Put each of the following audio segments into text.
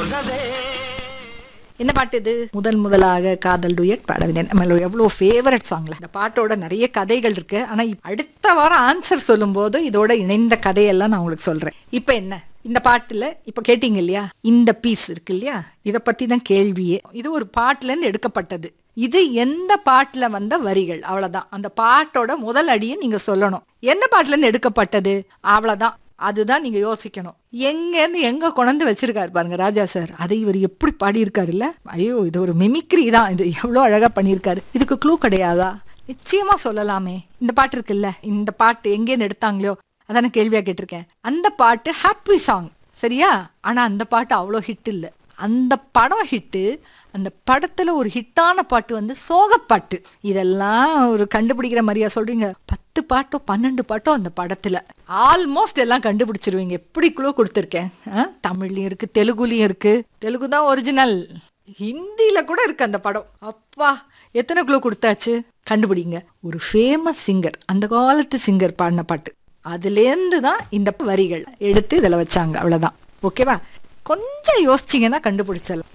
என்ன பாட்டு இது முதல் முதலாக காதல் டூயட் பாடவில்லை நம்ம எவ்வளோ ஃபேவரட் சாங்ல இந்த பாட்டோட நிறைய கதைகள் இருக்கு ஆனா இப்ப அடுத்த வாரம் ஆன்சர் சொல்லும்போது இதோட இணைந்த கதையெல்லாம் நான் உங்களுக்கு சொல்றேன் இப்போ என்ன இந்த பாட்டுல இப்ப கேட்டீங்க இல்லையா இந்த பீஸ் இருக்கு இல்லையா இத பத்தி தான் கேள்வியே இது ஒரு பாட்டுல இருந்து எடுக்கப்பட்டது இது எந்த பாட்டுல வந்த வரிகள் அவ்வளவுதான் அந்த பாட்டோட முதல் அடியை நீங்க சொல்லணும் எந்த பாட்டுல இருந்து எடுக்கப்பட்டது அவ்வளவுதான் அதுதான் நீங்க யோசிக்கணும் எங்க இருந்து எங்க கொண்டு வச்சிருக்காரு பாருங்க ராஜா சார் அதை இவர் எப்படி பாடியிருக்காருல்ல ஐயோ இது ஒரு மிமிக்ரி தான் இது எவ்வளோ அழகா பண்ணியிருக்காரு இதுக்கு க்ளூ கிடையாதா நிச்சயமா சொல்லலாமே இந்த பாட்டு இருக்குல்ல இந்த பாட்டு எங்கேருந்து எடுத்தாங்களோ அதான கேள்வியா கேட்டிருக்கேன் அந்த பாட்டு ஹாப்பி சாங் சரியா ஆனா அந்த பாட்டு அவ்வளோ ஹிட் இல்லை அந்த படம் ஹிட்டு அந்த படத்துல ஒரு ஹிட்டான பாட்டு வந்து சோகப்பாட்டு இதெல்லாம் ஒரு கண்டுபிடிக்கிற மாதிரியா சொல்றீங்க பத்து பாட்டோ பன்னெண்டு பாட்டோ அந்த படத்துல ஆல்மோஸ்ட் எல்லாம் கண்டுபிடிச்சிருவீங்க எப்படி குழு கொடுத்துருக்கேன் ஆ? தமிழ்லயும் இருக்கு தெலுங்குலயும் இருக்கு தெலுங்கு தான் ஒரிஜினல் ஹிந்தியில கூட இருக்கு அந்த படம் அப்பா எத்தனை குழு கொடுத்தாச்சு கண்டுபிடிங்க ஒரு ஃபேமஸ் சிங்கர் அந்த காலத்து சிங்கர் பாடின பாட்டு அதுலேருந்து தான் இந்த வரிகள் எடுத்து இதில் வச்சாங்க அவ்வளோதான் ஓகேவா கொஞ்சம் யோசிச்சிங்கன்னா கண்டுபிடிச்சலாம்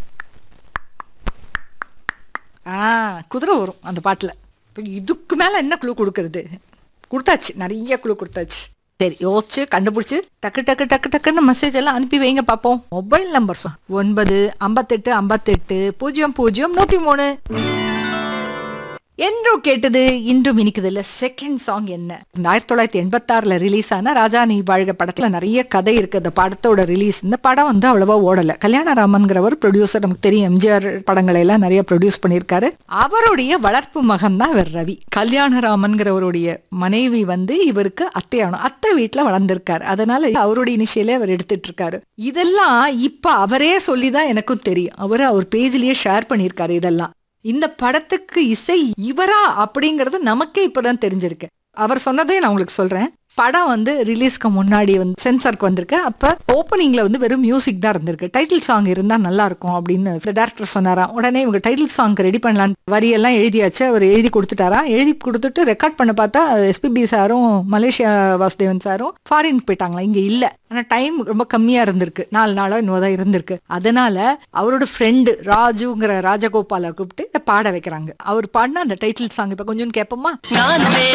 ஆ குதிரை வரும் அந்த பாட்டில் இப்போ இதுக்கு மேலே என்ன குழு கொடுக்கறது கொடுத்தாச்சு நிறைய குழு கொடுத்தாச்சு சரி யோசிச்சு கண்டுபிடிச்சு டக்கு டக்கு டக்கு டக்குன்னு மெசேஜ் எல்லாம் அனுப்பி வைங்க பார்ப்போம் மொபைல் நம்பர் சொல் ஒன்பது ஐம்பத்தெட்டு ஐம்பத்தெட்டு பூஜ்ஜியம் பூஜ்ஜியம் நூற்றி மூணு என்றோ கேட்டது இன்றும் இனிக்குது இல்ல செகண்ட் சாங் என்ன இந்த ஆயிரத்தி தொள்ளாயிரத்தி எண்பத்தாறுல ரிலீஸ் ஆன ராஜா நீ வாழ்க படத்துல நிறைய கதை இருக்கு அந்த படத்தோட ரிலீஸ் இந்த படம் வந்து அவ்வளவா ஓடல கல்யாணராமன்கிறவர் ப்ரொடியூசர் நமக்கு தெரியும் எம்ஜிஆர் படங்களை எல்லாம் நிறைய ப்ரொடியூஸ் பண்ணியிருக்காரு அவருடைய வளர்ப்பு மகன் தான் இவர் ரவி கல்யாணராமன்கிறவருடைய மனைவி வந்து இவருக்கு அத்தையானும் அத்தை வீட்டுல வளர்ந்திருக்காரு அதனால அவருடைய இனிஷியலே அவர் எடுத்துட்டு இருக்காரு இதெல்லாம் இப்ப அவரே சொல்லிதான் எனக்கும் தெரியும் அவர் அவர் பேஜ்லயே ஷேர் பண்ணியிருக்காரு இதெல்லாம் இந்த படத்துக்கு இசை இவரா அப்படிங்கறது நமக்கே இப்பதான் தெரிஞ்சிருக்கு அவர் சொன்னதே நான் உங்களுக்கு சொல்றேன் படம் வந்து ரிலீஸ்க்கு முன்னாடி வந்து சென்சாருக்கு வந்திருக்கு அப்ப ஓப்பனிங்ல வந்து வெறும் மியூசிக் தான் இருந்திருக்கு டைட்டில் சாங் இருந்தா நல்லா இருக்கும் அப்படின்னு டேரக்டர் சொன்னாராம் உடனே இவங்க டைட்டில் சாங் ரெடி பண்ணலாம் வரியெல்லாம் எழுதியாச்சு அவர் எழுதி கொடுத்துட்டாரா எழுதி கொடுத்துட்டு ரெக்கார்ட் பண்ண பார்த்தா எஸ்பிபி சாரும் மலேசியா வாசுதேவன் சாரும் ஃபாரின் போயிட்டாங்களா இங்க இல்ல ஆனா டைம் ரொம்ப கம்மியா இருந்திருக்கு நாலு நாளோ இன்னும் தான் இருந்திருக்கு அதனால அவரோட ஃப்ரெண்டு ராஜுங்கிற ராஜகோபாலை கூப்பிட்டு இதை பாட வைக்கிறாங்க அவர் பாடினா அந்த டைட்டில் சாங் இப்ப கொஞ்சம் கேட்போமா நானுமே